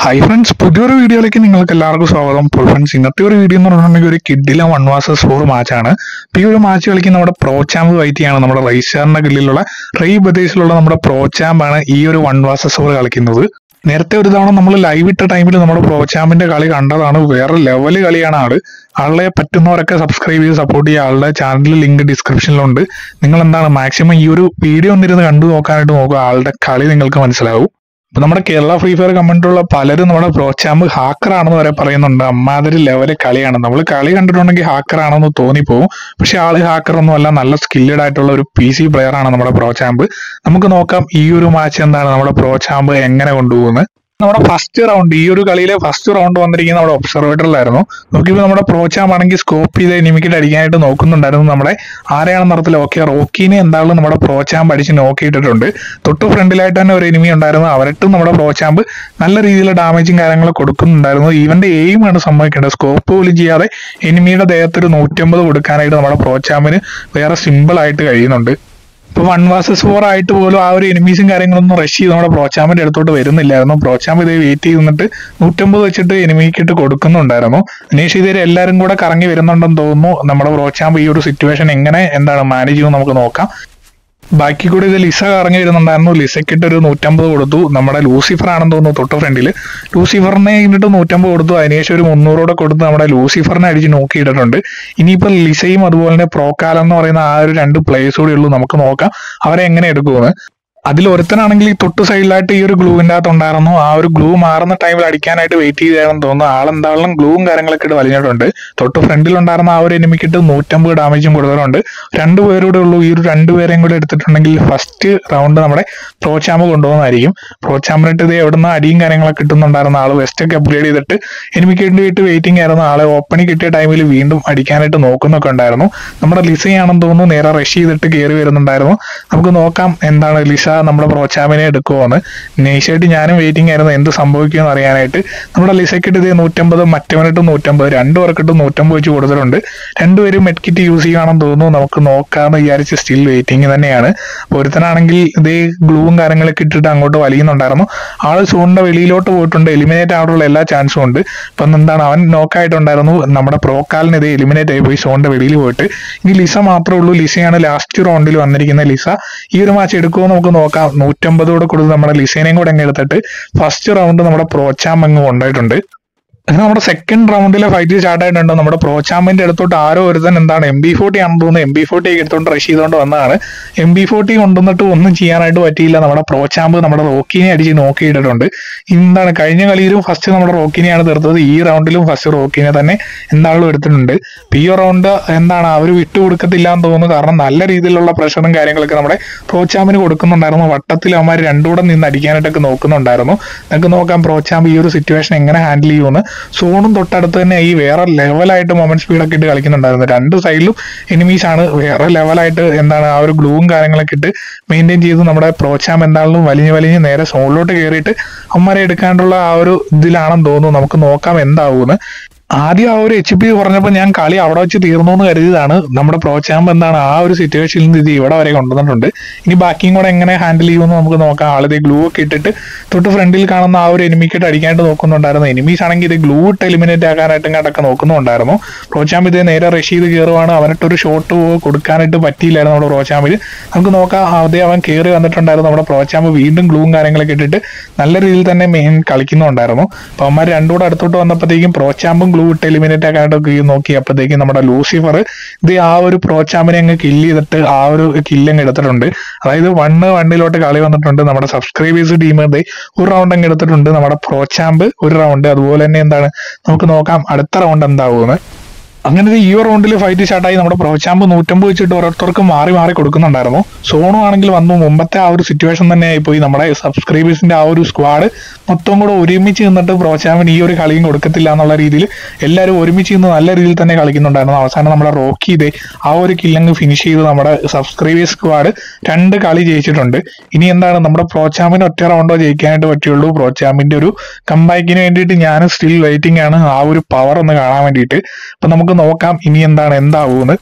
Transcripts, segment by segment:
hi friends പുതിയൊരു വീഡിയോയിലേക്ക് നിങ്ങൾക്ക് എല്ലാവർക്കും സ്വാഗതം അപ്പോൾ ഫ്രണ്ട്സ് ഇന്നത്തെ ഒരു വീഡിയോ എന്ന് പറഞ്ഞിട്ടുണ്ടെങ്കിൽ ഒരു കിഡിലെ വൺ വാസസ് ഫോർ മാച്ചാണ് അപ്പോൾ ഈ ഒരു മാച്ച് കളിക്കുന്ന നമ്മുടെ പ്രോ ചാമ്പ് വൈറ്റിയാണ് നമ്മുടെ റൈസാറിന്റെ കില്ലിലുള്ള റൈ ബദേശിലുള്ള നമ്മുടെ പ്രോ ചാമ്പാണ് ഈ ഒരു വൺ വാസസ് ഫോർ കളിക്കുന്നത് നേരത്തെ ഒരു തവണ നമ്മൾ ലൈവ് ഇട്ട ടൈമിൽ നമ്മുടെ പ്രോ ചാമ്പിന്റെ കളി കണ്ടതാണ് വേറെ ലെവൽ കളിയാണ് ആള് ആളെ പറ്റുന്നവരൊക്കെ സബ്സ്ക്രൈബ് ചെയ്ത് സപ്പോർട്ട് ചെയ്യുക ആളുടെ ചാനൽ ലിങ്ക് ഡിസ്ക്രിപ്ഷനിലുണ്ട് നിങ്ങൾ എന്താണ് മാക്സിമം ഈ ഒരു വീഡിയോ ഒന്നിരുന്ന് കണ്ടു നോക്കാനായിട്ട് നോക്കുക ആളുടെ കളി നിങ്ങൾക്ക് മനസ്സിലാവും ഇപ്പൊ നമ്മുടെ കേരള ഫ്രീ ഫയർ കമന്റിലുള്ള പലരും നമ്മുടെ പ്രോച്ചാമ്പ് ഹാക്കർ ആണെന്ന് വരെ പറയുന്നുണ്ട് അമ്മാതിരി ലെവല് കളിയാണ് നമ്മൾ കളി കണ്ടിട്ടുണ്ടെങ്കിൽ ഹാക്കർ ആണെന്ന് തോന്നിപ്പോവും പക്ഷെ ആള് ഹാക്കർ ഒന്നും അല്ല നല്ല സ്കില്ലഡ് ആയിട്ടുള്ള ഒരു പി സി പ്ലെയർ ആണ് നമ്മുടെ പ്രോച്ചാമ്പ് നമുക്ക് നോക്കാം ഈ ഒരു മാച്ച് എന്താണ് നമ്മുടെ പ്രോച്ചാമ്പ് എങ്ങനെ കൊണ്ടുപോകുന്നത് നമ്മുടെ ഫസ്റ്റ് റൗണ്ട് ഈ ഒരു കളിയിലെ ഫസ്റ്റ് റൗണ്ട് വന്നിരിക്കുന്നത് നമ്മുടെ ഒബ്സർവേറ്ററിലായിരുന്നു നോക്കിയപ്പോൾ നമ്മുടെ പ്രോച്ചാം ആണെങ്കിൽ സ്കോപ്പ് ചെയ്ത് എനിമിക്കിട്ട് അടിക്കാനായിട്ട് നോക്കുന്നുണ്ടായിരുന്നു നമ്മുടെ ആരെയാണെന്ന് അറിയത്തില്ല ഓക്കെ റോക്കീനെ എന്തായാലും നമ്മുടെ പ്രോച്ചാമ്പ് അടിച്ച് നോക്കിയിട്ടിട്ടുണ്ട് തൊട്ട് ഫ്രണ്ടിലായിട്ട് തന്നെ ഒരു എനിമി ഉണ്ടായിരുന്നു അവരിട്ടും നമ്മുടെ പ്രോച്ചാമ്പ് നല്ല രീതിയിൽ ഡാമേജും കാര്യങ്ങളും കൊടുക്കുന്നുണ്ടായിരുന്നു ഇവന്റെ എയിം ആണ് സംഭവിക്കേണ്ടത് സ്കോപ്പ് പോലും ചെയ്യാതെ എനിമിയുടെ ദേഹത്തൊരു നൂറ്റമ്പത് കൊടുക്കാനായിട്ട് നമ്മുടെ പ്രോച്ചാമ്പിന് വേറെ സിമ്പിൾ ആയിട്ട് കഴിയുന്നുണ്ട് ഇപ്പൊ വൺ വാസസ് ഫോർ ആയിട്ട് പോലും ആ ഒരു എനിമീസും കാര്യങ്ങളൊന്നും റഷ് ചെയ്ത് നമ്മുടെ പ്രോച്ചാമ്പിന്റെ അടുത്തോട്ട് വരുന്നില്ലായിരുന്നു പ്രോച്ചാമ്പ് ഇത് വെയിറ്റ് ചെയ്ത് നിന്നിട്ട് നൂറ്റമ്പത് വെച്ചിട്ട് എനിമിക്കിട്ട് കൊടുക്കുന്നുണ്ടായിരുന്നു അനീഷ് ഇതുവരെ എല്ലാവരും കൂടെ കറങ്ങി വരുന്നുണ്ടെന്ന് തോന്നുന്നു നമ്മുടെ പ്രോച്ചാമ്പ് ഈ ഒരു സിറ്റുവേഷൻ എങ്ങനെ എന്താണ് മാനേജ് ചെയ്യുമെന്ന് നമുക്ക് നോക്കാം ബാക്കി കൂടി ഇത് ലിസ കറങ്ങി വരുന്നുണ്ടായിരുന്നു ലിസയ്ക്കിട്ട് ഒരു നൂറ്റമ്പത് കൊടുത്തു നമ്മുടെ ലൂസിഫർ ആണെന്ന് തോന്നുന്നു തൊട്ട് ഫ്രണ്ടിൽ ലൂസിഫറിനെ ഇന്നിട്ട് നൂറ്റമ്പത് കൊടുത്തു അതിനുശേഷം ഒരു മുന്നൂറോടെ കൊടുത്ത് നമ്മുടെ ലൂസിഫറിനെ അടിച്ച് നോക്കിയിട്ടിട്ടുണ്ട് ഇനിയിപ്പോൾ ലിസയും അതുപോലെ തന്നെ പ്രോക്കാലം എന്ന് പറയുന്ന ആ ഒരു രണ്ട് പ്ലേയേഴ്സ് കൂടി ഉള്ളൂ നമുക്ക് നോക്കാം അവരെ എങ്ങനെ എടുക്കുമെന്ന് അതിൽ ഒരുത്തനാണെങ്കിൽ ഈ തൊട്ട് സൈഡിലായിട്ട് ഈ ഒരു ഗ്ലൂവിൻ്റെ അകത്ത് ഉണ്ടായിരുന്നു ആ ഒരു ഗ്ലൂ മാറുന്ന ടൈമിൽ അടിക്കാനായിട്ട് വെയിറ്റ് ചെയ്താണെന്ന് തോന്നുന്നു ആളെന്തായാലും ഗ്ലൂവും കാര്യങ്ങളൊക്കെ ഇട്ട് വലിഞ്ഞിട്ടുണ്ട് തൊട്ട് ഫ്രണ്ടിൽ ഉണ്ടായിരുന്ന ആ ഒരു എനിമിക്കിട്ട് നൂറ്റമ്പത് ഡാമേജും കൊടുത്തിട്ടുണ്ട് രണ്ടുപേരൂടെ ഉള്ളൂ ഈ ഒരു രണ്ടുപേരെയും കൂടെ എടുത്തിട്ടുണ്ടെങ്കിൽ ഫസ്റ്റ് റൗണ്ട് നമ്മുടെ പ്രോച്ചാമ്പ് കൊണ്ടുപോകുന്നതായിരിക്കും പ്രോച്ചാമ്പിനിട്ട് ഇത് എവിടുന്ന് അടിയും കാര്യങ്ങളൊക്കെ കിട്ടുന്നുണ്ടായിരുന്ന ആള് വെസ്റ്റ് ഒക്കെ അപ്ഗ്രേഡ് ചെയ്തിട്ട് എനിമിക്ക് വേണ്ടിയിട്ട് വെയിറ്റിംഗ് ആയിരുന്നു ആളെ ഓപ്പണിംഗ് കിട്ടിയ ടൈമിൽ വീണ്ടും അടിക്കാനായിട്ട് നോക്കുന്നൊക്കെ ഉണ്ടായിരുന്നു നമ്മുടെ ലിസയാണെന്ന് തോന്നുന്നു നേരെ റഷ് ചെയ്തിട്ട് കയറി വരുന്നുണ്ടായിരുന്നു നമുക്ക് നോക്കാം എന്താണ് ലിസ നമ്മുടെ പ്രോച്ചാമ്പിനെ എടുക്കുമോന്ന് നൈസായിട്ട് ഞാനും വെയിറ്റിംഗ് ആയിരുന്നു എന്ത് സംഭവിക്കുമെന്ന് അറിയാനായിട്ട് നമ്മുടെ ലിസയ്ക്കിട്ട് ഇത് നൂറ്റമ്പത് മറ്റവനിട്ട് നൂറ്റമ്പത് രണ്ടു പേർക്കിട്ട് നൂറ്റമ്പത് വെച്ച് കൊടുത്തിട്ടുണ്ട് രണ്ടുപേരും മെഡ്കിറ്റ് യൂസ് ചെയ്യുകയാണെന്ന് തോന്നുന്നു നമുക്ക് നോക്കാമെന്ന് വിചാരിച്ച് സ്റ്റിൽ വെയിറ്റിംഗ് തന്നെയാണ് അപ്പോൾ ഒരുത്തനാണെങ്കിൽ ഇതേ ഗ്ലൂവും കാര്യങ്ങളൊക്കെ ഇട്ടിട്ട് അങ്ങോട്ട് വലിയുന്നുണ്ടായിരുന്നു ആള് സൂണിന്റെ വെളിയിലോട്ട് പോയിട്ടുണ്ട് എലിമിനേറ്റ് ആവാനുള്ള എല്ലാ ചാൻസും ഉണ്ട് അപ്പം എന്താണ് അവൻ നോക്കായിട്ടുണ്ടായിരുന്നു നമ്മുടെ പ്രോക്കാലിന് ഇത് എലിമിനേറ്റ് ആയി പോയി സോണിന്റെ വെളിയിൽ പോയിട്ട് ഇനി ലിസ മാത്രമേ ഉള്ളൂ ലിസയാണ് ലാസ്റ്റ് റൗണ്ടിൽ വന്നിരിക്കുന്ന ലിസ ഈ ഒരു മാച്ച് എടുക്കുമോ നമുക്ക് നോക്കാം നൂറ്റമ്പതോടെ കൊടുത്ത് നമ്മുടെ ലിസേനയും കൂടെ അങ്ങ് എടുത്തിട്ട് ഫസ്റ്റ് റൗണ്ട് നമ്മുടെ പ്രോച്ചാം അങ്ങ് കൊണ്ടുപോയിട്ടുണ്ട് അങ്ങനെ നമ്മുടെ സെക്കൻഡ് റൗണ്ടിലെ ഫൈറ്റ് സ്റ്റാർട്ട് ആയിട്ടുണ്ട് നമ്മുടെ പ്രോച്ചാമ്പിന്റെ അടുത്തോട്ട് ആരോ ഒരുത്തൻ എന്താണ് എം ബി ഫോർട്ടി ആണെന്ന് തോന്നുന്നു എം ബി ഫോർട്ടി എടുത്തോണ്ട് റഷ് ചെയ്തുകൊണ്ട് വന്നതാണ് എം ബി ഫോർട്ടി കൊണ്ടുവന്നിട്ട് ഒന്നും ചെയ്യാനായിട്ട് പറ്റിയില്ല നമ്മുടെ പ്രോച്ചാമ്പ് നമ്മുടെ റോക്കിനെ അടിച്ച് നോക്കിയിട്ടിട്ടുണ്ട് എന്താണ് കഴിഞ്ഞ കളിയിലും ഫസ്റ്റ് നമ്മുടെ റോക്കിനെയാണ് തീർത്തത് ഈ റൗണ്ടിലും ഫസ്റ്റ് റോക്കിനെ തന്നെ എന്താളും എടുത്തിട്ടുണ്ട് ഇപ്പൊ ഈ റൗണ്ട് എന്താണ് അവർ വിട്ടുകൊടുക്കത്തില്ല എന്ന് തോന്നുന്നു കാരണം നല്ല രീതിയിലുള്ള പ്രഷറും കാര്യങ്ങളൊക്കെ നമ്മുടെ പ്രോച്ചാമ്പിന് കൊടുക്കുന്നുണ്ടായിരുന്നു വട്ടത്തിൽ അവന്മാർ രണ്ടുകൂടെ നിന്ന് അടിക്കാനായിട്ടൊക്കെ നോക്കുന്നുണ്ടായിരുന്നു നമുക്ക് നോക്കാം പ്രോച്ചാമ്പ് ഈ ഒരു സിറ്റുവേഷൻ എങ്ങനെ ഹാൻഡിൽ ചെയ്യുമെന്ന് സോണും തൊട്ടടുത്ത് തന്നെ ഈ വേറെ ലെവലായിട്ട് മൊമെന്റ് സ്പീഡൊക്കെ ഇട്ട് കളിക്കുന്നുണ്ടായിരുന്നു രണ്ട് സൈഡിലും എനിമീസ് ആണ് വേറെ ലെവലായിട്ട് എന്താണ് ആ ഒരു ഗ്ലൂവും കാര്യങ്ങളൊക്കെ ഇട്ട് മെയിൻറ്റെയിൻ ചെയ്ത് നമ്മുടെ പ്രോച്ചാം എന്താണെങ്കിലും വലിഞ്ഞ് വലിഞ്ഞ് നേരെ സോണിലോട്ട് കയറിയിട്ട് അമ്മരെ എടുക്കാനുള്ള ആ ഒരു ഇതിലാണെന്ന് തോന്നുന്നു നമുക്ക് നോക്കാം എന്താവുമെന്ന് ആദ്യം ആ ഒരു എച്ച് പി പറഞ്ഞപ്പോൾ ഞാൻ കളി അവിടെ വെച്ച് തീർന്നു എന്ന് കരുതിയതാണ് നമ്മുടെ പ്രോച്ചാമ്പ് എന്താണ് ആ ഒരു സിറ്റുവേഷനിൽ നിന്ന് ഇത് ഇവിടെ വരെ കൊണ്ടുവന്നിട്ടുണ്ട് ഇനി ബാക്കിയും കൂടെ എങ്ങനെ ഹാൻഡിൽ ചെയ്യുമെന്ന് നമുക്ക് നോക്കാം ആളിത് ഗ്ലൂ ഒക്കെ ഇട്ടിട്ട് തൊട്ട് ഫ്രണ്ടിൽ കാണുന്ന ആ ഒരു എനിമിക്കിട്ട് അടിക്കാനായിട്ട് നോക്കുന്നുണ്ടായിരുന്നു എനിമീസ് ആണെങ്കിൽ ഇത് ഗ്ലൂ ഇട്ട് എലിമിനേറ്റ് ആക്കാനായിട്ടും കണ്ടൊക്കെ നോക്കുന്നുണ്ടായിരുന്നു പ്രോച്ചാമ്പ് ഇത് നേരെ റഷ് ചെയ്ത് കയറുവാണ് അവനിട്ടൊരു ഷോട്ട് കൊടുക്കാനായിട്ട് പറ്റിയില്ലായിരുന്നു നമ്മുടെ പ്രോച്ചാമ്പിൽ നമുക്ക് നോക്കാം അതേ അവൻ കയറി വന്നിട്ടുണ്ടായിരുന്നു നമ്മുടെ പ്രോച്ചാമ്പ് വീണ്ടും ഗ്ലൂവും കാര്യങ്ങളൊക്കെ ഇട്ടിട്ട് നല്ല രീതിയിൽ തന്നെ മെയിൻ കളിക്കുന്നുണ്ടായിരുന്നു അപ്പൊ അവന്മാർ രണ്ടും കൂടെ അടുത്തോട്ട് വന്നപ്പോഴത്തേക്കും പ്രോച്ചാമ്പും ഗ്ലൂ ഇട്ട് എലിമിനേറ്റ് ആക്കാനായിട്ടൊക്കെ നോക്കിയപ്പോഴത്തേക്കും നമ്മുടെ ലൂസിഫർ ഇത് ആ ഒരു പ്രോച്ചാമ്പിനെ അങ്ങ് കില്ല് ചെയ്തിട്ട് ആ ഒരു കില്ലങ്ങ് എടുത്തിട്ടുണ്ട് അതായത് വണ്ണ് വണ്ണിലോട്ട് കളി വന്നിട്ടുണ്ട് നമ്മുടെ സബ്സ്ക്രൈബേഴ്സ് ടീം ഇത് ഒരു റൗണ്ട് അങ്ങ് എടുത്തിട്ടുണ്ട് നമ്മുടെ പ്രോച്ചാമ്പ് ഒരു റൗണ്ട് അതുപോലെ തന്നെ എന്താണ് നമുക്ക് നോക്കാം അടുത്ത റൗണ്ട് എന്താവുമെന്ന് അങ്ങനെ ഇത് ഈ റൗണ്ടിൽ ഫൈറ്റ് സ്റ്റാർട്ടായി നമ്മുടെ പ്രോച്ചാമ്പ് നൂറ്റമ്പത് വെച്ചിട്ട് ഓരോരുത്തർക്ക് മാറി മാറി കൊടുക്കുന്നുണ്ടായിരുന്നു സോണു ആണെങ്കിൽ വന്നു മുമ്പത്തെ ആ ഒരു സിറ്റുവേഷൻ തന്നെ ആയിപ്പോയി നമ്മുടെ സബ്സ്ക്രൈബേഴ്സിന്റെ ആ ഒരു സ്ക്വാഡ് മൊത്തം കൂടെ ഒരുമിച്ച് നിന്നിട്ട് പ്രോച്ചാമ്പിന് ഈ ഒരു കളിയും കൊടുക്കത്തില്ല എന്നുള്ള രീതിയിൽ എല്ലാവരും ഒരുമിച്ച് നിന്ന് നല്ല രീതിയിൽ തന്നെ കളിക്കുന്നുണ്ടായിരുന്നു അവസാനം നമ്മുടെ റോക്കി ഇതേ ആ ഒരു കില്ലങ്ങ് ഫിനിഷ് ചെയ്ത് നമ്മുടെ സബ്സ്ക്രൈബേഴ്സ് സ്ക്വാഡ് രണ്ട് കളി ജയിച്ചിട്ടുണ്ട് ഇനി എന്താണ് നമ്മുടെ പ്രോച്ചാമ്പിന് ഒറ്റ റൗണ്ടോ ജയിക്കാനായിട്ട് പറ്റുള്ളൂ പ്രോച്ചാമ്പിന്റെ ഒരു കമ്പാക്കിന് വേണ്ടിയിട്ട് ഞാൻ സ്റ്റിൽ വെയിറ്റിംഗ് ആണ് ആ ഒരു പവർ ഒന്ന് കാണാൻ വേണ്ടിയിട്ട് അപ്പൊ നമുക്ക് നോക്കാം ഇനി എന്താണ് എന്താവുമെന്ന്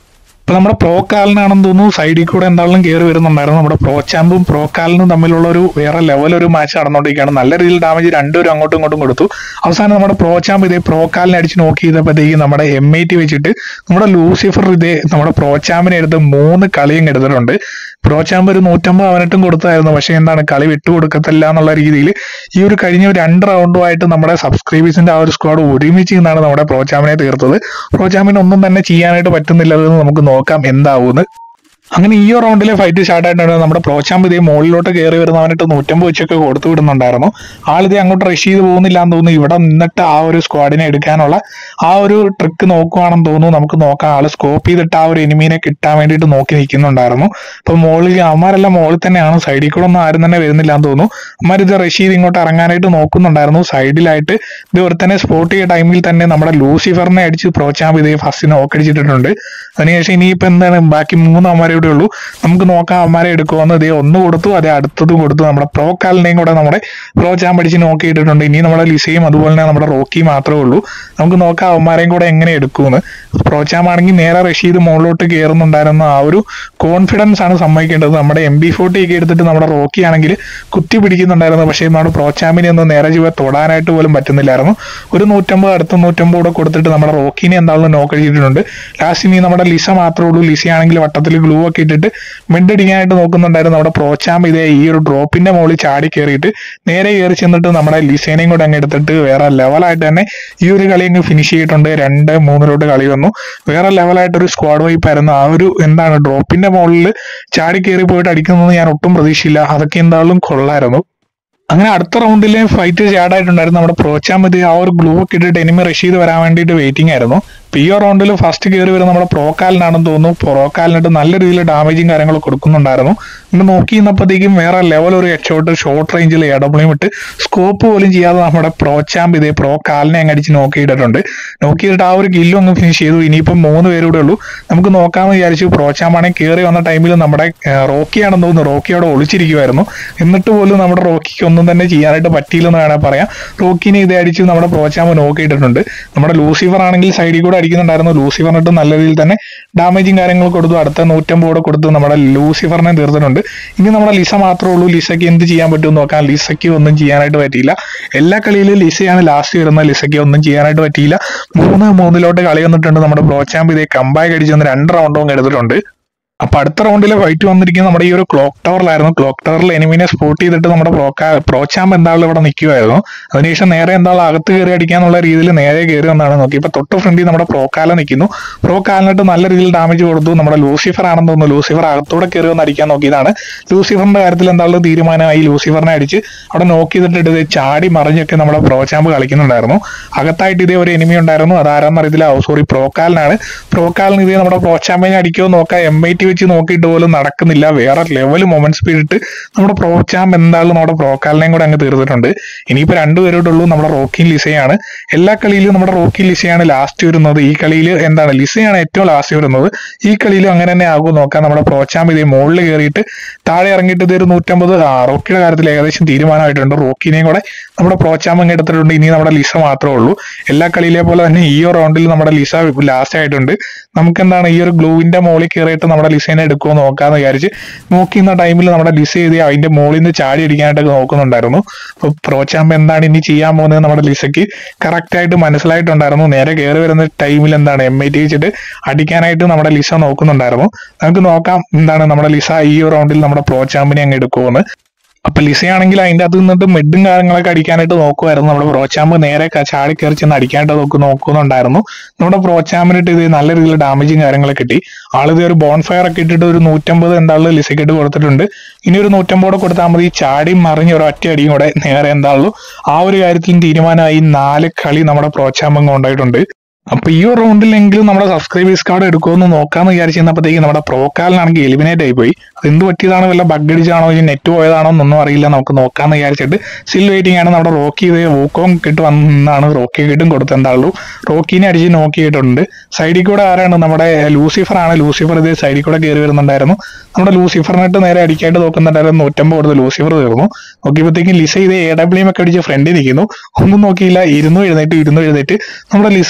ഇപ്പൊ നമ്മുടെ പ്രോ കാലിനാണെന്ന് തോന്നുന്നു സൈഡിൽ കൂടെ എന്തായാലും കയറി വരുന്നുണ്ടായിരുന്നു നമ്മുടെ പ്രോ ചാമ്പും പ്രോ കാലിനും തമ്മിലുള്ള ഒരു വേറെ ലെവൽ ഒരു മാച്ച് നടന്നുകൊണ്ടിരിക്കുകയാണ് നല്ല രീതിയിൽ ഡാമേജ് രണ്ടുപേരും അങ്ങോട്ടും ഇങ്ങോട്ടും കൊടുത്തു അവസാനം നമ്മുടെ പ്രോ ചാമ്പ് ഇതേ പ്രോ കാലിനെ അടിച്ച് നോക്കി ചെയ്തപ്പോഴത്തേക്ക് നമ്മുടെ എം ഐ ടി വെച്ചിട്ട് നമ്മുടെ ലൂസിഫർ ഇതേ നമ്മുടെ പ്രോ ചാമ്പിനെ എടുത്ത് മൂന്ന് കളിയും എടുത്തിട്ടുണ്ട് പ്രോ ചാമ്പ് ഒരു നൂറ്റമ്പത് അവനിട്ടും കൊടുത്തായിരുന്നു പക്ഷെ എന്താണ് കളി വിട്ടുകൊടുക്കത്തില്ല എന്നുള്ള രീതിയിൽ ഈ ഒരു കഴിഞ്ഞ ഒരു രണ്ട് റൗണ്ടുമായിട്ട് നമ്മുടെ സബ്സ്ക്രൈബേഴ്സിന്റെ ആ ഒരു സ്ക്വാഡ് ഒരുമിച്ച് നിന്നാണ് നമ്മുടെ പ്രോ ചാമ്പിനെ തീർത്തത് പ്രോ ചാമ്പിന് ഒന്നും തന്നെ ചെയ്യാനായിട്ട് പറ്റുന്നില്ലെന്ന് നമുക്ക് നോക്കാം എന്താവുമെന്ന് അങ്ങനെ ഈ ഒരു റൗണ്ടിലെ ഫൈറ്റ് സ്റ്റാർട്ട് ആയിട്ടുണ്ട് നമ്മുടെ പ്രോച്ചാമ്പ് ഇതേ മുകളിലോട്ട് കയറി വരുന്നവനിട്ട് നൂറ്റമ്പത് വെച്ചൊക്കെ കൊടുത്തു വിടുന്നുണ്ടായിരുന്നു ആളിതേ അങ്ങോട്ട് റഷ് ചെയ്ത് പോകുന്നില്ല എന്ന് തോന്നുന്നു ഇവിടെ നിന്നിട്ട് ആ ഒരു സ്ക്വാഡിനെ എടുക്കാനുള്ള ആ ഒരു ട്രിക്ക് നോക്കുവാണെന്ന് തോന്നുന്നു നമുക്ക് നോക്കാം ആള് സ്കോപ്പ് ചെയ്തിട്ട് ആ ഒരു എനിമീനെ കിട്ടാൻ വേണ്ടിയിട്ട് നോക്കി നിൽക്കുന്നുണ്ടായിരുന്നു അപ്പൊ മുകളിൽ അവന്മാരെല്ലാം മുകളിൽ തന്നെയാണ് സൈഡിൽ കൂടെ ഒന്നും ആരും തന്നെ വരുന്നില്ല എന്ന് തോന്നുന്നു അവന്മാർ ഇത് റഷ് ചെയ്ത് ഇങ്ങോട്ട് ഇറങ്ങാനായിട്ട് നോക്കുന്നുണ്ടായിരുന്നു സൈഡിലായിട്ട് ഇത് ഒരുത്തനെ സ്പോട്ട് ചെയ്ത ടൈമിൽ തന്നെ നമ്മുടെ ലൂസിഫറിനെ അടിച്ച് പ്രോച്ചാമ്പ് ഇതേ ഫസ്റ്റ് നോക്കടിച്ചിട്ടുണ്ട് അതിനുശേഷം ഇനിയിപ്പോ എന്താണ് ബാക്കി മൂന്ന് അവന്മാരെ ഇവിടെ ഉള്ളൂ നമുക്ക് നോക്കാം അവന്മാരെ എടുക്കുമെന്ന് ഇതേ ഒന്ന് കൊടുത്തു അതേ അടുത്തത് കൊടുത്തു നമ്മുടെ പ്രോ കാലിനെയും കൂടെ നമ്മുടെ പ്രോ ചാമ്പ് അടിച്ച് നോക്കിയിട്ടിട്ടുണ്ട് ഇനി നമ്മുടെ ലിസയും അതുപോലെ തന്നെ നമ്മുടെ റോക്കി മാത്രമേ ഉള്ളൂ നമുക്ക് നോക്കാം അവന്മാരെയും കൂടെ എങ്ങനെ എടുക്കുമെന്ന് പ്രോ ചാമ്പ് ആണെങ്കിൽ നേരെ റഷീദ് മുകളിലോട്ട് കയറുന്നുണ്ടായിരുന്ന ആ ഒരു കോൺഫിഡൻസ് ആണ് സമ്മതിക്കേണ്ടത് നമ്മുടെ എം ബി ഫോർട്ടി ഒക്കെ എടുത്തിട്ട് നമ്മുടെ റോക്കി ആണെങ്കിൽ കുത്തി പിടിക്കുന്നുണ്ടായിരുന്നു പക്ഷേ നമ്മുടെ പ്രോ ചാമ്പിനെ ഒന്നും നേരെ ചുവ തൊടാനായിട്ട് പോലും പറ്റുന്നില്ലായിരുന്നു ഒരു നൂറ്റമ്പത് അടുത്ത നൂറ്റമ്പത് കൂടെ കൊടുത്തിട്ട് നമ്മുടെ റോക്കിനെ എന്താണെന്ന് നോക്കഴിച്ചിട്ടുണ്ട് ലാസ്റ്റ് ഇനി നമ്മുടെ ലിസ മാത്രമേ ഉള്ളൂ ലിസ ആണെങ്കിൽ വട്ടത്തിൽ ഗ്ലൂ ഒക്കെ ഇട്ടിട്ട് മിണ്ടടിക്കാനായിട്ട് നോക്കുന്നുണ്ടായിരുന്നു നമ്മുടെ പ്രോച്ചാമ്പ് ഇതേ ഈ ഒരു ഡ്രോപ്പിന്റെ മുകളിൽ ചാടി കയറിയിട്ട് നേരെ കയറി ചെന്നിട്ട് നമ്മുടെ ലിസേനയും കൂടെ അങ്ങ് എടുത്തിട്ട് വേറെ ലെവലായിട്ട് തന്നെ ഈ ഒരു കളി അങ്ങ് ഫിനിഷ് ചെയ്തിട്ടുണ്ട് രണ്ട് മൂന്നിലോട്ട് കളി വന്നു വേറെ ലെവലായിട്ട് ഒരു സ്ക്വാഡ് വൈപ്പ് ആയിരുന്നു ആ ഒരു എന്താണ് ഡ്രോപ്പിന്റെ മുകളിൽ ചാടി കയറി പോയിട്ട് അടിക്കുന്നത് ഞാൻ ഒട്ടും പ്രതീക്ഷയില്ല അതൊക്കെ എന്തായാലും കൊള്ളായിരുന്നു അങ്ങനെ അടുത്ത റൗണ്ടിലെ ഫൈറ്റ് സ്റ്റാർട്ട് ആയിട്ടുണ്ടായിരുന്നു നമ്മുടെ പ്രോച്ചാമതി ആ ഒരു ഗ്ലൂ ഒക്കെ ഇട്ടിട്ട് എനിമി റഷ് ചെയ്ത് വരാൻ വേണ്ടിയിട്ട് വെയിറ്റിംഗ് ആയിരുന്നു ഇപ്പൊ ഈ ഒരു റൗണ്ടിൽ ഫസ്റ്റ് കയറി വരുന്ന നമ്മുടെ പ്രോക്കാലിനാണെന്ന് തോന്നുന്നു പ്രോക്കാലിനിട്ട് നല്ല രീതിയിൽ ഡാമേജും കാര്യങ്ങളും കൊടുക്കുന്നുണ്ടായിരുന്നു ഇന്ന് നോക്കി നിന്നപ്പോഴത്തേക്കും വേറെ ലെവൽ ഒരു ഹെഡ്ഷോട്ട് ഷോർട്ട് റേഞ്ചിൽ ഇടപെളിയും ഇട്ട് സ്കോപ്പ് പോലും ചെയ്യാതെ നമ്മുടെ പ്രോച്ചാമ്പ് ഇതേ പ്രോ കാലിനെ അങ്ങ് അടിച്ച് നോക്കിയിട്ടുണ്ട് നോക്കിയിട്ട് ആ ഒരു കില്ലും അങ്ങ് ഫിനിഷ് ചെയ്തു ഇനിയിപ്പം മൂന്ന് പേരൂടെ ഉള്ളൂ നമുക്ക് നോക്കാമെന്ന് വിചാരിച്ചു പ്രോച്ചാമ്പാണെങ്കിൽ കയറി വന്ന ടൈമിൽ നമ്മുടെ ഏർ, റോക്കിയാണെന്ന് തോന്നുന്നു റോക്കി അവിടെ ഒളിച്ചിരിക്കുമായിരുന്നു എന്നിട്ട് പോലും നമ്മുടെ റോക്കിക്ക് ഒന്നും തന്നെ ചെയ്യാനായിട്ട് പറ്റിയില്ലെന്ന് വേണേൽ പറയാം റോക്കിനെ ഇതേ അടിച്ച് നമ്മുടെ പ്രോച്ചാമ്പ് നോക്കിയിട്ടുണ്ട് നമ്മുടെ ലൂസിഫർ ആണെങ്കിൽ സൈഡിൽ കൂടെ അടിക്കുന്നുണ്ടായിരുന്നു ലൂസിഫറിനിട്ട് നല്ല രീതിയിൽ തന്നെ ഡാമേജും കാര്യങ്ങളും കൊടുത്തു അടുത്ത നൂറ്റമ്പത് കൂടെ കൊടുത്ത് നമ്മുടെ ലൂസിഫറിനെ തീർത്തിട്ടുണ്ട് ഇനി നമ്മുടെ ലിസ മാത്രമേ ഉള്ളൂ ലിസയ്ക്ക് എന്ത് ചെയ്യാൻ പറ്റും നോക്കാം ലിസയ്ക്ക് ഒന്നും ചെയ്യാനായിട്ട് പറ്റിയില്ല എല്ലാ കളിയിലും ലിസയാണ് ലാസ്റ്റ് വരുന്നത് ലിസയ്ക്ക് ഒന്നും ചെയ്യാനായിട്ട് പറ്റിയില്ല മൂന്ന് മൂന്നിലോട്ട് കളി വന്നിട്ടുണ്ട് നമ്മുടെ പ്രോച്ചാമ്പ് ഇതേ കമ്പാക്ക് അടിച്ച് വന്ന് രണ്ട് റൗണ്ടും എടുത്തിട്ടുണ്ട് അപ്പൊ അടുത്ത റൗണ്ടിലെ ഫൈറ്റ് വന്നിരിക്കുന്നത് നമ്മുടെ ഈ ഒരു ക്ലോക്ക് ടവറിലായിരുന്നു ക്ലോക്ക് ടവറിൽ എനിമിനെ സ്പോട്ട് ചെയ്തിട്ട് നമ്മുടെ പ്രോക്കാ പ്രോച്ചാമ്പ് എന്താളും ഇവിടെ നിൽക്കുമായിരുന്നു അതിനുശേഷം നേരെ എന്താളും അകത്ത് കയറി അടിക്കാന്നുള്ള രീതിയിൽ നേരെ കയറി വന്നാണ് നോക്കി ഇപ്പൊ തൊട്ട് ഫ്രണ്ടിൽ നമ്മുടെ പ്രോക്കാല നിൽക്കുന്നു പ്രോക്കാലിനിട്ട് നല്ല രീതിയിൽ ഡാമേജ് കൊടുത്തു നമ്മുടെ ലൂസിഫർ ആണെന്ന് തോന്നുന്നു ലൂസിഫർ അകത്തൂടെ കയറി വന്ന് അടിക്കാൻ നോക്കിയതാണ് ലൂസിഫറിന്റെ കാര്യത്തിൽ എന്താളും തീരുമാനമായി ലൂസിഫറിനെ അടിച്ച് അവിടെ നോക്കി ചെയ്തിട്ട് ഇത് ചാടി മറിഞ്ഞൊക്കെ നമ്മുടെ പ്രോച്ചാമ്പ് കളിക്കുന്നുണ്ടായിരുന്നു അകത്തായിട്ട് ഇതേ ഒരു എനിമി ഉണ്ടായിരുന്നു അതാരാന്ന് അറിയത്തില്ല സോറി പ്രോക്കാലിനാണ് പ്രോക്കാലിന് ഇതേ നമ്മുടെ പ്രോച്ചാമ്പിനെ അടിക്കുമോ നോക്കാം എം ഐ ടി വെച്ച് നോക്കിയിട്ട് പോലും നടക്കുന്നില്ല വേറെ ലെവൽ മൊമെന്റ് സ്പീഡ് ഇട്ട് നമ്മുടെ പ്രോച്ചാമ്പ് എന്തായാലും നമ്മുടെ പ്രോക്കാലിനെയും കൂടെ അങ്ങ് തീർത്തിട്ടുണ്ട് ഇനിയിപ്പോ രണ്ടുപേരോടുള്ളൂ നമ്മുടെ റോക്കി ലിസയാണ് എല്ലാ കളിയിലും നമ്മുടെ റോക്കി ലിസയാണ് ലാസ്റ്റ് വരുന്നത് ഈ കളിയിൽ എന്താണ് ലിസയാണ് ഏറ്റവും ലാസ്റ്റ് വരുന്നത് ഈ കളിയിലും അങ്ങനെ തന്നെ ആകും നോക്കാം നമ്മുടെ പ്രോച്ചാമ്പ് ഇതേ മുകളിൽ കയറിയിട്ട് താഴെ ഇറങ്ങിയിട്ട് ഇതൊരു നൂറ്റമ്പത് ആ റോക്കിയുടെ കാര്യത്തിൽ ഏകദേശം തീരുമാനമായിട്ടുണ്ട് റോക്കിനെയും കൂടെ നമ്മുടെ പ്രോച്ചാമ്പ് അങ്ങ് എടുത്തിട്ടുണ്ട് ഇനി നമ്മുടെ ലിസ മാത്രമേ ഉള്ളൂ എല്ലാ കളിയിലെ പോലെ തന്നെ ഈ ഒരു റൗണ്ടിൽ നമ്മുടെ ലിസ ലാസ്റ്റ് ആയിട്ടുണ്ട് നമുക്ക് എന്താണ് ഈ ഒരു ഗ്ലൂവിന്റെ മുകളിൽ കയറിയിട്ട് നമ്മുടെ ലിസേനെ എടുക്കുമോ നോക്കാന്ന് വിചാരിച്ച് നോക്കുന്ന ടൈമിൽ നമ്മുടെ ലിസ ചെയ്ത് അതിന്റെ മുകളിൽ നിന്ന് ചാടി അടിക്കാനായിട്ടൊക്കെ നോക്കുന്നുണ്ടായിരുന്നു അപ്പൊ പ്രോച്ചാമ്പ് എന്താണ് ഇനി ചെയ്യാൻ പോകുന്നത് നമ്മുടെ ലിസയ്ക്ക് കറക്റ്റ് ആയിട്ട് മനസ്സിലായിട്ടുണ്ടായിരുന്നു നേരെ കയറി വരുന്ന ടൈമിൽ എന്താണ് എം ഐ ടി വെച്ചിട്ട് അടിക്കാനായിട്ട് നമ്മുടെ ലിസ നോക്കുന്നുണ്ടായിരുന്നു നമുക്ക് നോക്കാം എന്താണ് നമ്മുടെ ലിസ ഈ ഒരു റൗണ്ടിൽ നമ്മുടെ പ്രോച്ചാമ്പിനെ അങ്ങ് എടുക്കുമെന്ന് അപ്പൊ ലിസയാണെങ്കിൽ അതിന്റെ അകത്ത് നിന്നിട്ട് മെഡും കാര്യങ്ങളൊക്കെ അടിക്കാനായിട്ട് നോക്കുമായിരുന്നു നമ്മുടെ പ്രോച്ചാമ്പ് നേരെ ക- ചാടി കയറി ചെന്ന് അടിക്കാനായിട്ട് നോക്ക് നോക്കുന്നുണ്ടായിരുന്നു നമ്മുടെ പ്രോച്ചാമ്പിനിട്ട് ഇത് നല്ല രീതിയിൽ ഡാമേജും കാര്യങ്ങളൊക്കെ കിട്ടി ആളിത് ഒരു ബോൺ ഫയർ ഒക്കെ ഇട്ടിട്ട് ഒരു നൂറ്റമ്പത് എന്താളും ലിസയ്ക്കിട്ട് കൊടുത്തിട്ടുണ്ട് ഇനി ഒരു നൂറ്റമ്പത് കൂടെ കൊടുത്താൽ മതി ചാടി മറിഞ്ഞ് ഒരു ഒറ്റ അടിയും കൂടെ നേരെ എന്താളും ആ ഒരു കാര്യത്തിലും തീരുമാനമായി നാല് കളി നമ്മുടെ പ്രോച്ചാമ്പം കൊണ്ടായിട്ടുണ്ട് അപ്പൊ ഈ ഒരു റൗണ്ടിലെങ്കിലും നമ്മുടെ സബ്സ്ക്രൈബേഴ്സ് കാർഡ് എടുക്കുമെന്ന് നോക്കാന്ന് വിചാരിച്ചിരുന്നപ്പോഴത്തേക്ക് നമ്മുടെ പ്രോക്കാലിനാണെങ്കിൽ എലിമിനേറ്റ് ആയി പോയി അത് എന്ത് പറ്റിയതാണോ വല്ല ബഗ് അടിച്ചാണോ ഇനി നെറ്റ് പോയതാണോ എന്നൊന്നും അറിയില്ല നമുക്ക് നോക്കാന്ന് വിചാരിച്ചിട്ട് സ്റ്റിൽ വെയിറ്റിംഗ് ആണ് നമ്മുടെ റോക്കി ഇത് വൂക്കോം കിട്ട് വന്നാണ് റോക്കി കിട്ടും കൊടുത്തത് എന്താളും റോക്കിനെ അടിച്ച് നോക്കിയിട്ടുണ്ട് സൈഡിൽ കൂടെ ആരാണ് നമ്മുടെ ലൂസിഫർ ആണ് ലൂസിഫർ ഇത് സൈഡിൽ കൂടെ കയറി വരുന്നുണ്ടായിരുന്നു നമ്മുടെ ലൂസിഫറിനിട്ട് നേരെ അടിക്കായിട്ട് നോക്കുന്നുണ്ടായിരുന്നു നൂറ്റമ്പത് കൊടുത്ത് ലൂസിഫർ തീർന്നു നോക്കിയപ്പോഴത്തേക്കും ലിസ ഇത് എ ഡബ്ല്യു ഒക്കെ അടിച്ച് ഫ്രണ്ടിൽ നിൽക്കുന്നു ഒന്നും നോക്കിയില്ല ഇരുന്നു എഴുന്നേറ്റ് ഇരുന്നു എഴുന്നേറ്റ് നമ്മുടെ ലിസേനെയും കൂടെ അങ്ങ്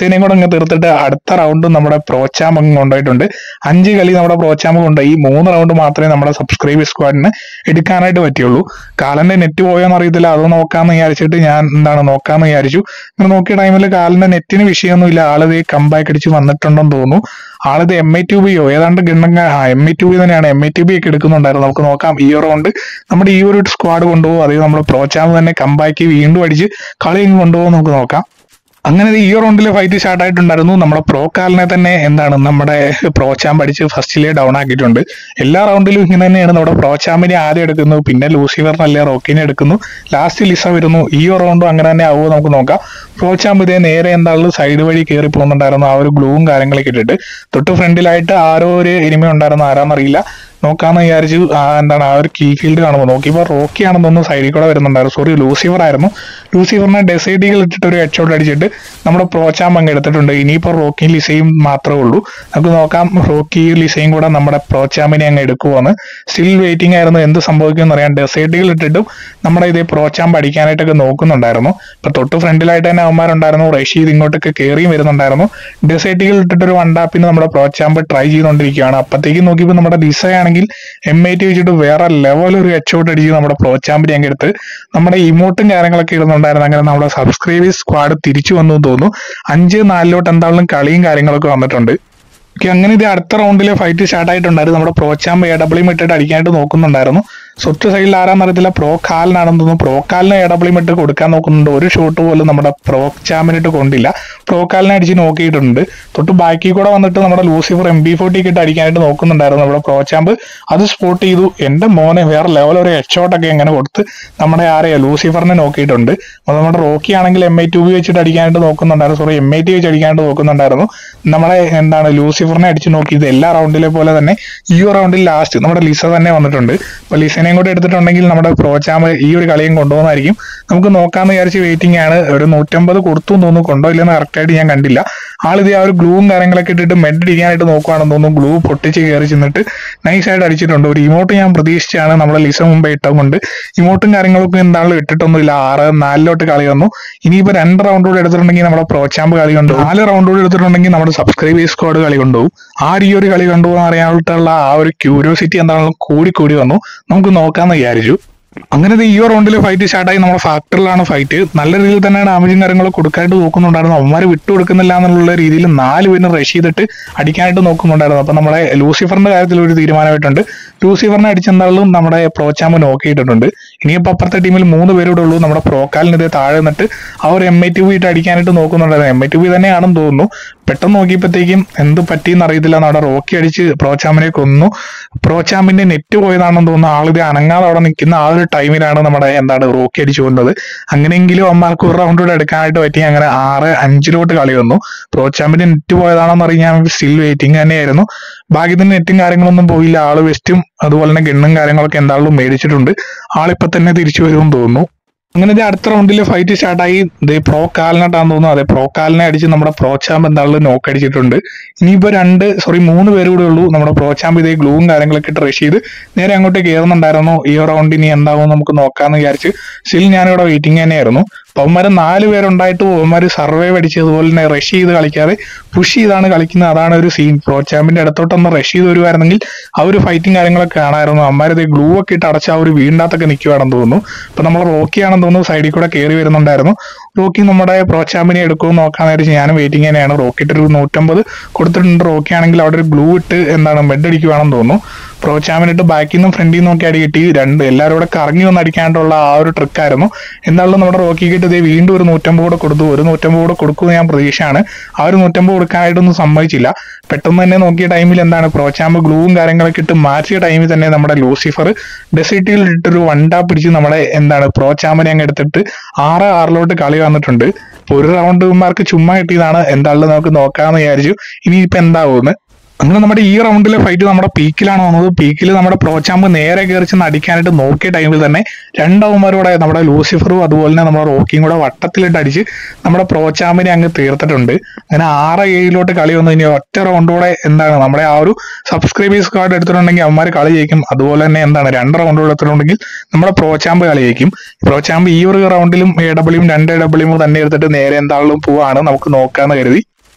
തീർത്തിട്ട് അടുത്ത റൗണ്ട് നമ്മുടെ പ്രോച്ചാം അങ്ങ് കൊണ്ടുപോയിട്ടുണ്ട് അഞ്ച് കളി നമ്മുടെ പ്രോച്ചാം കൊണ്ടുപോയി മൂന്ന് റൗണ്ട് മാത്രമേ നമ്മുടെ സബ്സ്ക്രൈബ് സ്ക്വാഡിന് എടുക്കാനായിട്ട് പറ്റിയുള്ളൂ കാലന്റെ നെറ്റ് പോയോന്ന് അറിയത്തില്ല അത് നോക്കാന്ന് വിചാരിച്ചിട്ട് ഞാൻ എന്താണ് നോക്കാന്ന് വിചാരിച്ചു ഇങ്ങനെ നോക്കിയ ടൈമിൽ കാലിന്റെ നെറ്റിന് വിഷയമൊന്നുമില്ല ആളിത് കമ്പാക്ക് അടിച്ച് വന്നിട്ടുണ്ടെന്ന് തോന്നുന്നു ആളിത് എം ഐ ടു ബിയോ ഏതാണ്ട് ഗണ്ണങ്ങ ആ എം ഐ ടു ബി തന്നെയാണ് എം ഐ ടു ബി ഒക്കെ എടുക്കുന്നുണ്ടായിരുന്നു നമുക്ക് നോക്കാം ഈ ഒരു റൗണ്ട് നമ്മുടെ ഈ ഒരു സ്ക്വാഡ് കൊണ്ടുപോകും അതേ നമ്മൾ പ്രോച്ചാം തന്നെ കമ്പാക്കി വീണ്ടും അടിച്ച് കളി ഇങ്ങ് കൊണ്ടുപോകും നമുക്ക് നോക്കാം അങ്ങനെ ഈ റൗണ്ടിൽ ഫൈറ്റ് സ്റ്റാർട്ട് ആയിട്ടുണ്ടായിരുന്നു നമ്മുടെ പ്രോ കാലിനെ തന്നെ എന്താണ് നമ്മുടെ പ്രോ ചാമ്പ് അടിച്ച് ഫസ്റ്റിലെ ഡൗൺ ആക്കിയിട്ടുണ്ട് എല്ലാ റൗണ്ടിലും ഇങ്ങനെ തന്നെയാണ് നമ്മുടെ പ്രോ ചാമ്പിനെ ആദ്യം എടുക്കുന്നു പിന്നെ ലൂസിഫറിനല്ലേ റോക്കിനെ എടുക്കുന്നു ലാസ്റ്റ് ലിസ വരുന്നു ഈ റൗണ്ടും അങ്ങനെ തന്നെ ആവുമോ നമുക്ക് നോക്കാം പ്രോ ചാമ്പ് ഇതേ നേരെ എന്താണെങ്കിലും സൈഡ് വഴി കയറി പോകുന്നുണ്ടായിരുന്നു ആ ഒരു ഗ്ലൂവും കാര്യങ്ങളൊക്കെ ഇട്ടിട്ട് തൊട്ട് ഫ്രണ്ടിലായിട്ട് ആരോ ഒരു എനിമ ഉണ്ടായിരുന്നു ആരാന്നറിയില്ല നോക്കാന്ന് വിചാരിച്ചു ആ എന്താണ് ആ ഒരു കീ ഫീൽഡ് കാണുമ്പോൾ നോക്കിയപ്പോൾ റോക്കി ആണെന്ന് തോന്നുന്നു സൈഡിൽ കൂടെ വരുന്നുണ്ടായിരുന്നു സോറി ലൂസിഫർ ആയിരുന്നു ലൂസിഫറിനെ ഡെസൈഡികൾ ഇട്ടിട്ട് ഒരു ഹെഡ്ഷോട്ട് അടിച്ചിട്ട് നമ്മുടെ പ്രോച്ചാം അങ്ങ് എടുത്തിട്ടുണ്ട് ഇനിയിപ്പോൾ റോക്കിയും ലിസയും മാത്രമേ ഉള്ളൂ നമുക്ക് നോക്കാം റോക്കിയും ലിസയും കൂടെ നമ്മുടെ പ്രോച്ചാമിനെ അങ്ങ് എടുക്കുവാണ് സ്റ്റിൽ വെയിറ്റിംഗ് ആയിരുന്നു എന്ത് സംഭവിക്കുമെന്ന് അറിയാൻ ഡെസൈഡികൾ ഇട്ടിട്ടും നമ്മുടെ ഇതേ പ്രോച്ചാമ്പ് അടിക്കാനായിട്ടൊക്കെ നോക്കുന്നുണ്ടായിരുന്നു ഇപ്പൊ തൊട്ട് ഫ്രണ്ടിലായിട്ട് തന്നെ അവന്മാരുണ്ടായിരുന്നു റഷീദ് ഇങ്ങോട്ടൊക്കെ കയറിയും വരുന്നുണ്ടായിരുന്നു ഡെസൈഡികൾ ഇട്ടിട്ട് ഒരു വണ്ടാപ്പിന് നമ്മുടെ പ്രോച്ചാമ്പ് ട്രൈ ചെയ്തുകൊണ്ടിരിക്കുകയാണ് അപ്പത്തേക്കും നോക്കിയപ്പോൾ നമ്മുടെ ലിസയാണെങ്കിൽ എം ഐ ടി വെച്ചിട്ട് വേറെ ലെവൽ ഒരു ഹെഡ്ഷോട്ട് അടിച്ച് നമ്മുടെ പ്രോച്ചാമ്പിനെ അങ്ങ് എടുത്ത് നമ്മുടെ ഇമോട്ടും കാര്യങ്ങളൊക്കെ ഇടുന്നുണ്ടായിരുന്നു അങ്ങനെ നമ്മുടെ സബ്സ്ക്രൈബേഴ്സ് സ്ക്വാഡ് തിരിച്ചു വന്നു എന്ന് തോന്നുന്നു അഞ്ച് നാലിലോട്ട് എന്തായാലും കളിയും കാര്യങ്ങളൊക്കെ വന്നിട്ടുണ്ട് ഓക്കെ അങ്ങനെ ഇത് അടുത്ത റൗണ്ടിലെ ഫൈറ്റ് സ്റ്റാർട്ട് ആയിട്ടുണ്ടായിരുന്നു നമ്മുടെ പ്രോച്ചാമ്പ് എ ഡബ്ല്യൂ ഇട്ടിട്ട് അടിക്കാനായിട്ട് നോക്കുന്നുണ്ടായിരുന്നു സ്വത്ത് സൈഡിൽ ആരാന്ന് അറിയത്തില്ല പ്രോ കാലിനാണെന്ന് തോന്നുന്നു പ്രോ കാലിന് എ ഡബ്ല്യൂ ഇട്ട് കൊടുക്കാൻ നോക്കുന്നുണ്ട് ഒരു ഷോട്ട് പോലും നമ്മുടെ പ്രോ ചാമ്പിനിട്ട് കൊണ്ടില്ല പ്രോ കാലിനെ അടിച്ച് നോക്കിയിട്ടുണ്ട് തൊട്ട് ബാക്കി കൂടെ വന്നിട്ട് നമ്മുടെ ലൂസിഫർ എം ബി ഫോർട്ടി ഇട്ട് അടിക്കാനായിട്ട് നോക്കുന്നുണ്ടായിരുന്നു നമ്മുടെ പ്രോ ചാമ്പ് അത് സ്പോട്ട് ചെയ്തു എന്റെ മോനെ വേറെ ലെവൽ ഒരു ഹെഡ്ഷോട്ടൊക്കെ എങ്ങനെ കൊടുത്ത് നമ്മുടെ ആരെയാ ലൂസിഫറിനെ നോക്കിയിട്ടുണ്ട് അത് നമ്മുടെ റോക്കി ആണെങ്കിൽ എം ഐ ടു ബി വെച്ചിട്ട് അടിക്കാനായിട്ട് നോക്കുന്നുണ്ടായിരുന്നു സോറി എം ഐ ടി വെച്ച് അടിക്കാനായിട്ട് നോക്കുന്നുണ്ടായിരുന്നു നമ്മുടെ എന്താണ് ലൂസിഫറിനെ അടിച്ച് നോക്കിയത് എല്ലാ റൗണ്ടിലെ പോലെ തന്നെ ഈ ഒരു റൗണ്ടിൽ ലാസ്റ്റ് നമ്മുടെ ലിസ തന്നെ വന്നിട്ടുണ്ട് അപ്പൊ ലിസനെയും കൂടെ എടുത്തിട്ടുണ്ടെങ്കിൽ നമ്മുടെ പ്രോച്ചാമ് ഈ ഒരു കളിയും കൊണ്ടുപോകുന്നതായിരിക്കും നമുക്ക് നോക്കാന്ന് വിചാരിച്ച് വെയിറ്റിംഗ് ആണ് ഒരു നൂറ്റമ്പത് കൊടുത്തു എന്ന് തോന്നുന്നു കൊണ്ടോ ഇല്ലെന്ന് കറക്റ്റ് ആയിട്ട് ഞാൻ കണ്ടില്ല ആളിത് ആ ഒരു ഗ്ലൂവും കാര്യങ്ങളൊക്കെ ഇട്ടിട്ട് മെഡ് അടിക്കാനായിട്ട് നോക്കുവാണെന്ന് തോന്നുന്നു ഗ്ലൂ പൊട്ടിച്ച് കയറി ചെന്നിട്ട് നൈസായിട്ട് അടിച്ചിട്ടുണ്ട് ഒരു ഇമോട്ട് ഞാൻ പ്രതീക്ഷിച്ചാണ് നമ്മുടെ ലിസ മുമ്പേ ഇട്ടുകൊണ്ട് ഇമോട്ടും കാര്യങ്ങളൊക്കെ എന്താണെങ്കിലും ഇട്ടിട്ടൊന്നുമില്ല ആറ് നാലിലോട്ട് കളി വന്നു ഇനിയിപ്പോ രണ്ട് റൗണ്ട് കൂടെ എടുത്തിട്ടുണ്ടെങ്കിൽ നമ്മുടെ പ്രോച്ചാമ്പ് കളി കൊണ്ടുപോകും നാല് റൗണ്ട് കൂടെ എടുത്തിട്ടുണ്ടെങ്കിൽ നമ്മുടെ സബ്സ്ക്രൈബേഴ്സ് സ്ക്വാഡ് കളി കൊണ്ടുപോകും ആ ഒരു ഈ ഒരു കളി കൊണ്ടുപോകാൻ അറിയാനായിട്ടുള്ള ആ ഒരു ക്യൂരിയോസിറ്റി എന്താണെങ്കിലും കൂടി കൂടി വന്നു നമുക്ക് നോക്കാന്ന് വിചാരിച്ചു അങ്ങനെ ദേ ഈ ഒരു റൗണ്ടിൽ ഫൈറ്റ് സ്റ്റാർട്ടായി നമ്മുടെ ഫാക്ടറിലാണ് ഫൈറ്റ് നല്ല രീതിയിൽ തന്നെ ഡാമേജും കാര്യങ്ങളും കൊടുക്കാനായിട്ട് നോക്കുന്നുണ്ടായിരുന്നു അവന്മാർ വിട്ടു കൊടുക്കുന്നില്ല എന്നുള്ള രീതിയിൽ നാല് പേരും റഷ് ചെയ്തിട്ട് അടിക്കാനായിട്ട് നോക്കുന്നുണ്ടായിരുന്നു അപ്പൊ നമ്മുടെ ലൂസിഫറിന്റെ കാര്യത്തിൽ ഒരു തീരുമാനമായിട്ടുണ്ട് ലൂസിഫറിനെ അടിച്ചെന്നാലും നമ്മുടെ പ്രോച്ചാമ്പ് നോക്കിയിട്ടുണ്ട് ഇനിയിപ്പോ അപ്പുറത്തെ ടീമിൽ മൂന്ന് പേരൂടെ ഉള്ളൂ നമ്മുടെ പ്രോക്കാലിന് ഇതേ താഴെ നിന്നിട്ട് ആ ഒരു എം ഐ ടി ഇട്ട് അടിക്കാനായിട്ട് നോക്കുന്നുണ്ടായിരുന്നു എം ഐ ടി തന്നെയാണെന്ന് തോന്നുന്നു പെട്ടെന്ന് നോക്കിയപ്പോഴത്തേക്കും എന്ത് പറ്റിയെന്ന് അറിയത്തില്ല നമ്മുടെ റോക്കി അടിച്ച് പ്രോച്ചാമ്പിനെ കൊന്നു പ്രോച്ചാമ്പിന്റെ നെറ്റ് പോയതാണെന്ന് തോന്നുന്നു ആളിത് അനങ്ങാതെ അവിടെ നിൽക്കുന്ന ആ ഒരു ടൈമിലാണ് നമ്മുടെ എന്താണ് റോക്കി അടിച്ചു കൊന്നത് അങ്ങനെയെങ്കിലും അമ്മമാർക്ക് ഒരു റൗണ്ട് കൂടെ എടുക്കാനായിട്ട് പറ്റി അങ്ങനെ ആറ് അഞ്ചിലോട്ട് കളി വന്നു പ്രോച്ചാമ്പിന്റെ നെറ്റ് പോയതാണെന്ന് അറിയാൻ സ്റ്റിൽ വെയിറ്റിംഗ് തന്നെയായിരുന്നു ഭാഗ്യത്തിന് നെറ്റും കാര്യങ്ങളൊന്നും പോയില്ല ആള് വെസ്റ്റും അതുപോലെ തന്നെ ഗണ്ണും കാര്യങ്ങളൊക്കെ എന്തായാലും മേടിച്ചിട്ടുണ്ട് ആളിപ്പോ തന്നെ തിരിച്ചു വരുമെന്ന് തോന്നുന്നു അങ്ങനെ ഇത് അടുത്ത റൗണ്ടിൽ ഫൈറ്റ് സ്റ്റാർട്ടായി ഇത് പ്രോ കാലിനായിട്ടാന്ന് തോന്നുന്നു അതെ പ്രോ കാലിനെ അടിച്ച് നമ്മുടെ പ്രോ ചാമ്പ് എന്തായാലും നോക്ക് അടിച്ചിട്ടുണ്ട് ഇനിയിപ്പോ രണ്ട് സോറി മൂന്ന് പേര് കൂടെ ഉള്ളൂ നമ്മുടെ പ്രോ ചാമ്പ് ഇതേ ഗ്ലൂവും കാര്യങ്ങളൊക്കെ ഇട്ട് റഷ് ചെയ്ത് നേരെ അങ്ങോട്ട് കയറുന്നുണ്ടായിരുന്നു ഈ റൗണ്ട് ഇനി എന്താവും നമുക്ക് നോക്കാന്ന് വിചാരിച്ച് സ്റ്റിൽ ഞാനിവിടെ വെയിറ്റിംഗ് തന്നെയായിരുന്നു അപ്പൊ അവന്മാര് നാല് പേരുണ്ടായിട്ട് അവന്മാര് സർവൈവ് അടിച്ചതുപോലെ തന്നെ റഷ് ചെയ്ത് കളിക്കാതെ പുഷ് ചെയ്താണ് കളിക്കുന്നത് അതാണ് ഒരു സീൻ പ്രോ ചാമ്പിന്റെ അടുത്തോട്ടൊന്ന് റഷ് ചെയ്ത് വരുവായിരുന്നെങ്കിൽ ആ ഒരു ഫൈറ്റും കാര്യങ്ങളൊക്കെ കാണാമായിരുന്നു അവന്മാരത് ഗ്ലൂ ഒക്കെ ഇട്ട് അടച്ച് ആ ഒരു വീണ്ടാത്തൊക്കെ നിൽക്കുവാണെന്ന് തോന്നുന്നു അപ്പൊ നമ്മൾ റോക്കി ആണെന്ന് തോന്നുന്നു സൈഡിൽ കൂടെ കയറി വരുന്നുണ്ടായിരുന്നു റോക്കി നമ്മുടെ പ്രോ ചാമ്പിനെ എടുക്കുമെന്ന് നോക്കാൻ നേരിച്ച് ഞാനും വെയിറ്റിംഗ് തന്നെയാണ് റോക്കിട്ട് ഒരു നൂറ്റമ്പത് കൊടുത്തിട്ടുണ്ട് റോക്കി ആണെങ്കിൽ അവിടെ ഒരു ഗ്ലൂ ഇട്ട് എന്താണ് ബെഡ് അടിക്കുവാണെന്ന് തോന്നുന്നു പ്രോ ചാമ്പിനിട്ട് ബാക്കിൽ നിന്നും ഫ്രണ്ടിൽ നിന്നും ഒക്കെ അടി കിട്ടി രണ്ട് എല്ലാവരും കൂടെ കറങ്ങി വന്ന് അടിക്കാനായിട്ടുള്ള ആ ഒരു ട്രിക്കായിരുന്നു എന്നാലും നമ്മുടെ റോക്കി കിട്ട് ഇതേ വീണ്ടും ഒരു നൂറ്റമ്പത് കൂടെ കൊടുത്തു ഒരു നൂറ്റമ്പത് കൂടെ കൊടുക്കുമെന്ന് ഞാൻ പ്രതീക്ഷയാണ് ആ ഒരു നൂറ്റമ്പത് കൊടുക്കാനായിട്ടൊന്നും സമ്മതിച്ചില്ല പെട്ടെന്ന് തന്നെ നോക്കിയ ടൈമിൽ എന്താണ് പ്രോ ചാമ്പ് ഗ്ലൂവും കാര്യങ്ങളൊക്കെ ഇട്ട് മാറ്റിയ ടൈമിൽ തന്നെ നമ്മുടെ ലൂസിഫർ ഡെസിറ്റിയിൽ ഇട്ടൊരു വണ്ടാ പിടിച്ച് നമ്മുടെ എന്താണ് പ്രോ ചാമ്പിനെ അങ്ങ് എടുത്തിട്ട് ആറ് ആറിലോട്ട് കളി വന്നിട്ടുണ്ട് ഇപ്പൊ ഒരു റൗണ്ട് മാർക്ക് ചുമ്മാ കിട്ടിയതാണ് എന്തായാലും നമുക്ക് നോക്കാമെന്ന് വിചാരിച്ചു ഇനിയിപ്പോ എന്താവുമെന്ന് അങ്ങനെ നമ്മുടെ ഈ റൗണ്ടിലെ ഫൈറ്റ് നമ്മുടെ പീക്കിലാണ് വന്നത് പീക്കിൽ നമ്മുടെ പ്രോച്ചാമ്പ് നേരെ കയറി ചെന്ന് അടിക്കാനായിട്ട് നോക്കിയ ടൈമിൽ തന്നെ രണ്ടവന്മാരോടെ നമ്മുടെ ലൂസിഫറും അതുപോലെ തന്നെ നമ്മുടെ റോക്കിയും കൂടെ വട്ടത്തിലിട്ട് അടിച്ച് നമ്മുടെ പ്രോച്ചാമ്പിനെ അങ്ങ് തീർത്തിട്ടുണ്ട് അങ്ങനെ ആറ് ഏഴിലോട്ട് കളി വന്നു ഇനി ഒറ്റ റൗണ്ട് കൂടെ എന്താണ് നമ്മുടെ ആ ഒരു സബ്സ്ക്രൈബേഴ്സ് കാർഡ് എടുത്തിട്ടുണ്ടെങ്കിൽ അവന്മാർ കളി ജയിക്കും അതുപോലെ തന്നെ എന്താണ് രണ്ട് റൗണ്ട് കൂടെ എടുത്തിട്ടുണ്ടെങ്കിൽ നമ്മുടെ പ്രോച്ചാമ്പ് കളി ജയിക്കും പ്രോച്ചാമ്പ് ഈ ഒരു റൗണ്ടിലും എ ഡബ്ല്യൂം രണ്ട് എ ഡബ്ല്യൂം തന്നെ എടുത്തിട്ട് നേരെ എന്താണെങ്കിലും പോവാണ് നമുക്ക് നോക്കാന്ന് കരുതി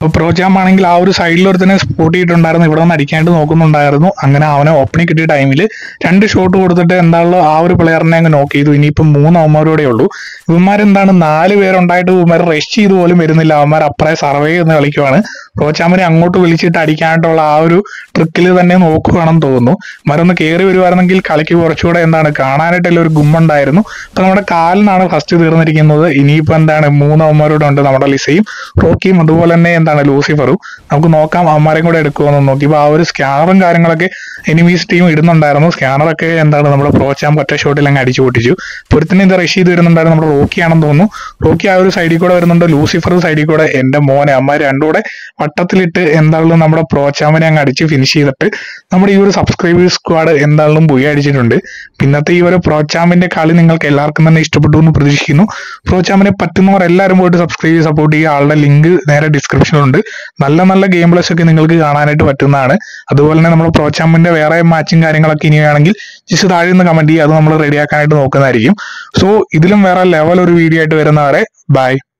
അപ്പോൾ പ്രോചാം ആണെങ്കിൽ ആ ഒരു സൈഡിൽ ഒരുത്തനെ സ്പോട്ട് ചെയ്തിട്ടുണ്ടായിരുന്നു ഇവിടെ നിന്ന് അടിക്കാനായിട്ട് നോക്കുന്നുണ്ടായിരുന്നു അങ്ങനെ അവനെ ഓപ്പണിംഗ് കിട്ടിയ ടൈമിൽ രണ്ട് ഷോട്ട് കൊടുത്തിട്ട് എന്താണല്ലോ ആ ഒരു പ്ലെയറിനെ അങ്ങ് നോക്ക് ചെയ്തു ഇനിയിപ്പം മൂന്ന് അവന്മാരോടെ ഉള്ളൂ ഇവന്മാരെന്താണ് നാല് പേരുണ്ടായിട്ട് ഇവന്മാർ റഷ് ചെയ്ത് പോലും വരുന്നില്ല അവന്മാർ അപ്പറേ സർവേ ചെയ്യുന്ന കളിക്കുവാണ് പ്രോചാമിനെ അങ്ങോട്ട് വിളിച്ചിട്ട് അടിക്കാനായിട്ടുള്ള ആ ഒരു ട്രിക്കിൽ തന്നെ നോക്കുകയാണെന്ന് തോന്നുന്നു മരൊന്ന് കയറി വരുവായിരുന്നെങ്കിൽ കളിക്ക് കുറച്ചുകൂടെ എന്താണ് കാണാനായിട്ടുള്ള ഒരു ഗുമ്മുണ്ടായിരുന്നു അപ്പൊ നമ്മുടെ കാലിനാണ് ഫസ്റ്റ് തീർന്നിരിക്കുന്നത് ഇനിയിപ്പോ എന്താണ് മൂന്ന് അവന്മാരോടെ ഉണ്ട് നമ്മുടെ ലിസയും റോക്കിയും അതുപോലെ തന്നെ എന്താണ് ലൂസിഫറും നമുക്ക് നോക്കാം അവന്മാരെയും കൂടെ എടുക്കുമെന്ന് നോക്കി ഇപ്പൊ ആ ഒരു സ്കാനറും കാര്യങ്ങളൊക്കെ എനിമീസ് ടീം ഇടുന്നുണ്ടായിരുന്നു സ്കാനറൊക്കെ എന്താണ് നമ്മുടെ പ്രോച്ചാം ഒറ്റ ഷോട്ടിൽ അങ്ങ് അടിച്ചു പൊട്ടിച്ചു പൊരുത്തിന് ഇത് റഷ് ചെയ്ത് വരുന്നുണ്ടായിരുന്നു നമ്മുടെ റോക്കി ആണെന്ന് തോന്നുന്നു റോക്കി ആ ഒരു സൈഡിൽ കൂടെ വരുന്നുണ്ട് ലൂസിഫർ സൈഡിൽ കൂടെ എന്റെ മോനെ അമ്മ രണ്ടും കൂടെ വട്ടത്തിലിട്ട് എന്താണെങ്കിലും നമ്മുടെ പ്രോച്ചാമിനെ അങ്ങ് അടിച്ച് ഫിനിഷ് ചെയ്തിട്ട് നമ്മുടെ ഈ ഒരു സബ്സ്ക്രൈബേഴ്സ് സ്ക്വാഡ് എന്താണെങ്കിലും പുയ അടിച്ചിട്ടുണ്ട് പിന്നത്തെ ഈ ഒരു പ്രോച്ചാമിന്റെ കളി നിങ്ങൾക്ക് എല്ലാവർക്കും തന്നെ ഇഷ്ടപ്പെട്ടു എന്ന് പ്രതീക്ഷിക്കുന്നു പ്രോച്ചാമിനെ പറ്റുന്നവർ എല്ലാവരും പോയിട്ട് സബ്സ്ക്രൈബ് ചെയ്ത് സപ്പോർട്ട് ചെയ്യുക ആളുടെ ലിങ്ക് നേരെ ഡിസ്ക്രിപ്ഷനിലുണ്ട് നല്ല നല്ല ഗെയിം പ്ലസ് ഒക്കെ നിങ്ങൾക്ക് കാണാനായിട്ട് പറ്റുന്നതാണ് അതുപോലെ തന്നെ നമ്മൾ പ്രോച്ചാമിന്റെ വേറെ മാച്ചും കാര്യങ്ങളൊക്കെ ഇനി വേണമെങ്കിൽ ജസ്റ്റ് താഴെ നിന്ന് കമന്റ് ചെയ്യുക അത് നമ്മൾ റെഡിയാക്കാനായിട്ട് നോക്കുന്നതായിരിക്കും സോ ഇതിലും വേറെ ലെവൽ ഒരു വീഡിയോ ആയിട്ട് വരുന്നവരെ ബൈ